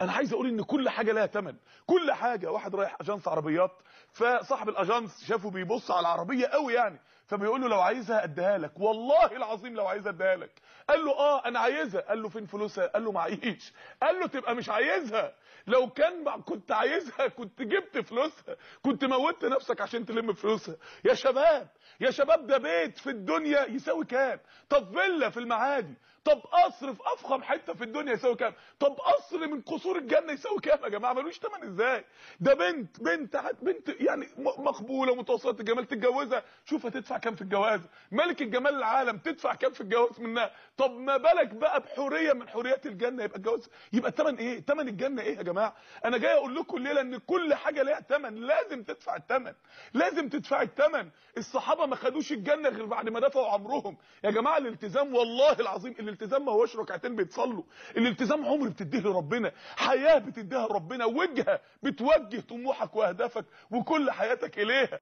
انا عايز اقول ان كل حاجه لها ثمن كل حاجه واحد رايح اجانس عربيات فصاحب الاجانس شافه بيبص على العربيه قوي يعني فبيقول له لو عايزها اديها لك والله العظيم لو عايزها اديها لك قال له اه انا عايزها قال له فين فلوسها قال له معيش قال له تبقى مش عايزها لو كان مع- كنت عايزها كنت جبت فلوسها كنت موتت نفسك عشان تلم فلوسها يا شباب يا شباب ده بيت في الدنيا يساوي كام طب فيلا في المعادي طب قصر في افخم حته في الدنيا يساوي كام طب قصر من قصور الجنه يساوي كام يا جماعه ملوش ثمن ازاي ده بنت بنت هت- بنت يعني م- مقبوله متوسطه الجمال تتجوزها شوف هتدفع كام في الجواز ملك الجمال العالم تدفع كام في الجواز منها طب ما بالك بقى بحوريه من حوريات الجنه يبقى الجواز يبقى الثمن ايه ثمن الجنه ايه يا جماعه انا جاي اقول لكم الليله ان كل حاجه ليها ثمن لازم تدفع الثمن لازم تدفع الثمن الصحابه ما خدوش الجنه غير بعد ما دفعوا عمرهم يا جماعه الالتزام والله العظيم الالتزام ما هوش ركعتين بيتصلوا الالتزام عمر بتديه لربنا حياه بتديها لربنا وجهه بتوجه طموحك واهدافك وكل حياتك اليها